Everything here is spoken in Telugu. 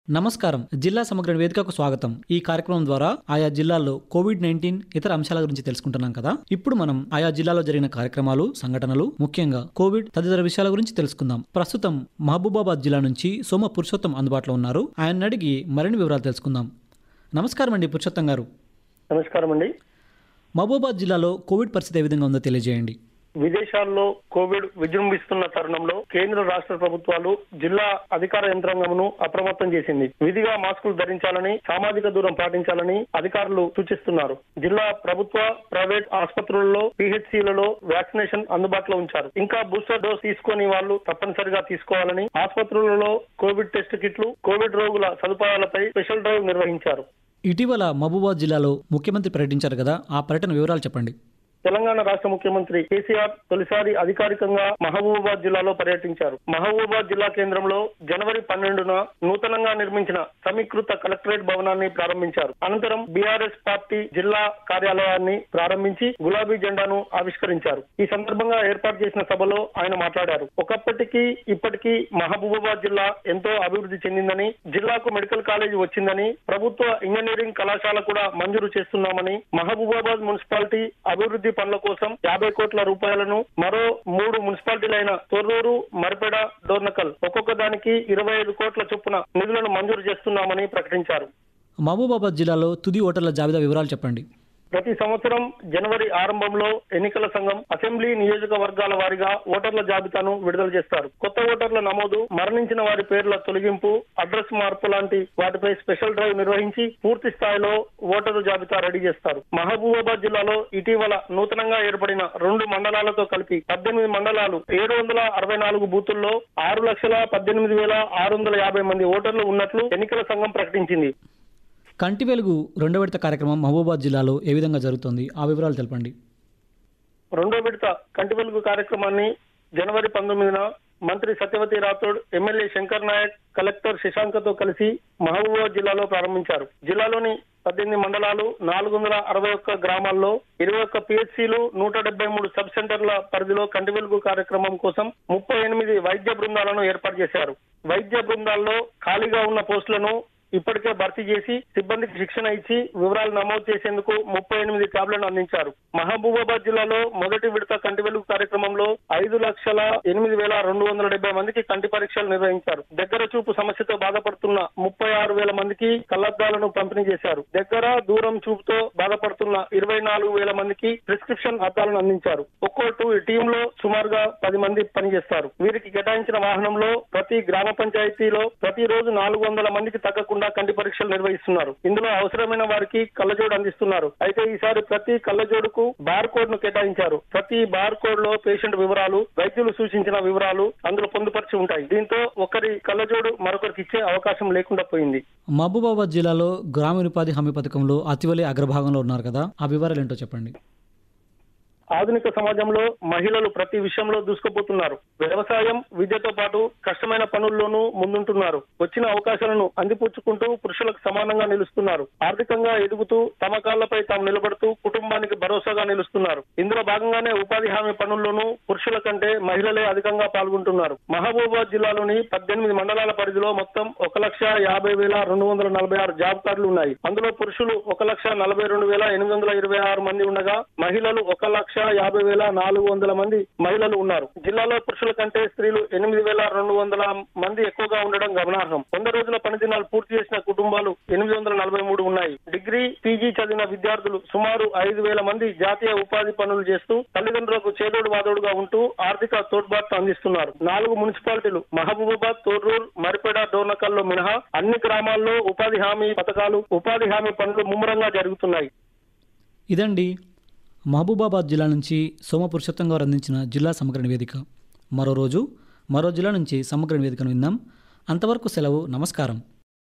నమస్కారం జిల్లా సమగ్ర వేదికకు స్వాగతం ఈ కార్యక్రమం ద్వారా ఆయా జిల్లాల్లో కోవిడ్ నైన్టీన్ ఇతర అంశాల గురించి తెలుసుకుంటున్నాం కదా ఇప్పుడు మనం ఆయా జిల్లాలో జరిగిన కార్యక్రమాలు సంఘటనలు ముఖ్యంగా కోవిడ్ తదితర విషయాల గురించి తెలుసుకుందాం ప్రస్తుతం మహబూబాబాద్ జిల్లా నుంచి సోమ పురుషోత్తం అందుబాటులో ఉన్నారు ఆయన అడిగి మరిన్ని వివరాలు తెలుసుకుందాం నమస్కారం అండి పురుషోత్తం గారు నమస్కారం అండి మహబూబాబాద్ జిల్లాలో కోవిడ్ పరిస్థితి ఏ విధంగా ఉందో తెలియజేయండి విదేశాల్లో కోవిడ్ విజృంభిస్తున్న తరుణంలో కేంద్ర రాష్ట్ర ప్రభుత్వాలు జిల్లా అధికార యంత్రాంగమును అప్రమత్తం చేసింది విధిగా మాస్కులు ధరించాలని సామాజిక దూరం పాటించాలని అధికారులు సూచిస్తున్నారు జిల్లా ప్రభుత్వ ప్రైవేట్ ఆసుపత్రులలో పిహెచ్సిలలో వ్యాక్సినేషన్ అందుబాటులో ఉంచారు ఇంకా బూస్టర్ డోస్ తీసుకొని వాళ్ళు తప్పనిసరిగా తీసుకోవాలని ఆసుపత్రులలో కోవిడ్ టెస్ట్ కిట్లు కోవిడ్ రోగుల సదుపాయాలపై స్పెషల్ డ్రైవ్ నిర్వహించారు ఇటీవల మహబూబాబాద్ జిల్లాలో ముఖ్యమంత్రి పర్యటించారు కదా ఆ పర్యటన వివరాలు చెప్పండి తెలంగాణ రాష్ట్ర ముఖ్యమంత్రి కేసీఆర్ తొలిసారి అధికారికంగా మహబూబాబాద్ జిల్లాలో పర్యటించారు మహబూబాబాద్ జిల్లా కేంద్రంలో జనవరి పన్నెండున నూతనంగా నిర్మించిన సమీకృత కలెక్టరేట్ భవనాన్ని ప్రారంభించారు అనంతరం బీఆర్ఎస్ పార్టీ జిల్లా కార్యాలయాన్ని ప్రారంభించి గులాబీ జెండాను ఆవిష్కరించారు ఈ సందర్భంగా ఏర్పాటు చేసిన సభలో ఆయన మాట్లాడారు ఒకప్పటికి ఇప్పటికీ మహబూబాబాద్ జిల్లా ఎంతో అభివృద్ధి చెందిందని జిల్లాకు మెడికల్ కాలేజీ వచ్చిందని ప్రభుత్వ ఇంజనీరింగ్ కళాశాల కూడా మంజూరు చేస్తున్నామని మహబూబాబాద్ మున్సిపాలిటీ అభివృద్ధి పనుల కోసం యాభై కోట్ల రూపాయలను మరో మూడు మున్సిపాలిటీలైన తొర్రూరు మరిపెడ డోర్నకల్ ఒక్కొక్క దానికి ఇరవై ఐదు కోట్ల చొప్పున నిధులను మంజూరు చేస్తున్నామని ప్రకటించారు మహబూబాబాద్ జిల్లాలో తుది ఓటర్ల జాబితా వివరాలు చెప్పండి ప్రతి సంవత్సరం జనవరి ఆరంభంలో ఎన్నికల సంఘం అసెంబ్లీ నియోజకవర్గాల వారీగా ఓటర్ల జాబితాను విడుదల చేస్తారు కొత్త ఓటర్ల నమోదు మరణించిన వారి పేర్ల తొలగింపు అడ్రస్ మార్పు లాంటి వాటిపై స్పెషల్ డ్రైవ్ నిర్వహించి పూర్తి స్థాయిలో ఓటరు జాబితా రెడీ చేస్తారు మహబూబాబాద్ జిల్లాలో ఇటీవల నూతనంగా ఏర్పడిన రెండు మండలాలతో కలిపి పద్దెనిమిది మండలాలు ఏడు వందల అరవై నాలుగు బూతుల్లో ఆరు లక్షల పద్దెనిమిది వేల ఆరు వందల యాభై మంది ఓటర్లు ఉన్నట్లు ఎన్నికల సంఘం ప్రకటించింది కంటి వెలుగు రెండో విడత కార్యక్రమం మహబూబాబాద్ జిల్లాలో ఏ విధంగా జరుగుతుంది ఆ వివరాలు తెలపండి రెండో విడత కంటి వెలుగు కార్యక్రమాన్ని జనవరి పంతొమ్మిదిన మంత్రి సత్యవతి రాథోడ్ ఎమ్మెల్యే శంకర్ నాయక్ కలెక్టర్ శశాంకతో కలిసి మహబూబాబాద్ జిల్లాలో ప్రారంభించారు జిల్లాలోని పద్దెనిమిది మండలాలు నాలుగు వందల అరవై ఒక్క గ్రామాల్లో ఇరవై ఒక్క పిహెచ్సిలు నూట డెబ్బై మూడు సబ్ సెంటర్ల పరిధిలో కంటి వెలుగు కార్యక్రమం కోసం ముప్పై ఎనిమిది వైద్య బృందాలను ఏర్పాటు చేశారు వైద్య బృందాల్లో ఖాళీగా ఉన్న పోస్టులను ఇప్పటికే భర్తీ చేసి సిబ్బందికి శిక్షణ ఇచ్చి వివరాలు నమోదు చేసేందుకు ముప్పై ఎనిమిది ట్యాబ్లను అందించారు మహబూబాబాద్ జిల్లాలో మొదటి విడత కంటి వెలుగు కార్యక్రమంలో ఐదు లక్షల ఎనిమిది వేల రెండు వందల డెబ్బై మందికి కంటి పరీక్షలు నిర్వహించారు దగ్గర చూపు సమస్యతో బాధపడుతున్న ముప్పై ఆరు వేల మందికి కళ్లద్దాలను పంపిణీ చేశారు దగ్గర దూరం చూపుతో బాధపడుతున్న ఇరవై నాలుగు వేల మందికి ప్రిస్క్రిప్షన్ అద్దాలను అందించారు ఒక్కో టూ టీంలో సుమారుగా పది మంది పనిచేస్తారు వీరికి కేటాయించిన వాహనంలో ప్రతి గ్రామ పంచాయతీలో ప్రతిరోజు నాలుగు వందల మందికి తగ్గకుండా కంటి పరీక్షలు నిర్వహిస్తున్నారు ఇందులో అవసరమైన వారికి కళ్ళజోడు అందిస్తున్నారు అయితే ఈసారి ప్రతి కళ్ళజోడుకు బార్ కోడ్ ను కేటాయించారు ప్రతి బార్ కోడ్ లో పేషెంట్ వివరాలు వైద్యులు సూచించిన వివరాలు అందులో పొందుపరిచి ఉంటాయి దీంతో ఒకరి కళ్ళజోడు మరొకరికి ఇచ్చే అవకాశం లేకుండా పోయింది మహబూబాబాద్ జిల్లాలో గ్రామీణ ఉపాధి హామీ పథకంలో అతివలి అగ్రభాగంలో ఉన్నారు కదా ఆ వివరాలు ఏంటో చెప్పండి ఆధునిక సమాజంలో మహిళలు ప్రతి విషయంలో దూసుకుపోతున్నారు వ్యవసాయం విద్యతో పాటు కష్టమైన పనుల్లోనూ ముందుంటున్నారు వచ్చిన అవకాశాలను అందిపుచ్చుకుంటూ పురుషులకు సమానంగా నిలుస్తున్నారు ఆర్థికంగా ఎదుగుతూ తమ కాళ్లపై తాము నిలబడుతూ కుటుంబానికి భరోసాగా నిలుస్తున్నారు ఇందులో భాగంగానే ఉపాధి హామీ పనుల్లోనూ పురుషుల కంటే మహిళలే అధికంగా పాల్గొంటున్నారు మహబూబాబాద్ జిల్లాలోని పద్దెనిమిది మండలాల పరిధిలో మొత్తం ఒక లక్ష యాభై వేల రెండు వందల నలభై ఆరు జాబ్ కార్డులు ఉన్నాయి అందులో పురుషులు ఒక లక్ష నలభై రెండు వేల ఎనిమిది వందల ఇరవై ఆరు మంది ఉండగా మహిళలు ఒక లక్ష యాభై వేల నాలుగు వందల మంది మహిళలు ఉన్నారు జిల్లాలో పురుషుల కంటే స్త్రీలు ఎనిమిది వేల రెండు వందల మంది ఎక్కువగా ఉండడం గమనార్హం వంద రోజుల పని దినాలు పూర్తి చేసిన కుటుంబాలు ఎనిమిది వందల నలభై మూడు ఉన్నాయి డిగ్రీ పీజీ చదివిన విద్యార్థులు సుమారు ఐదు వేల మంది జాతీయ ఉపాధి పనులు చేస్తూ తల్లిదండ్రులకు చేదోడు వాదోడుగా ఉంటూ ఆర్థిక తోడ్పాటు అందిస్తున్నారు నాలుగు మున్సిపాలిటీలు మహబూబాబాద్ తోర్రూర్ మరిపేడ డోర్నకల్లో మినహా అన్ని గ్రామాల్లో ఉపాధి హామీ పథకాలు ఉపాధి హామీ పనులు ముమ్మరంగా జరుగుతున్నాయి ఇదండి మహబూబాబాద్ జిల్లా నుంచి సోమ పురుషోత్తం గారు అందించిన జిల్లా సమగ్ర నివేదిక మరో రోజు మరో జిల్లా నుంచి సమగ్ర నివేదికను విందాం అంతవరకు సెలవు నమస్కారం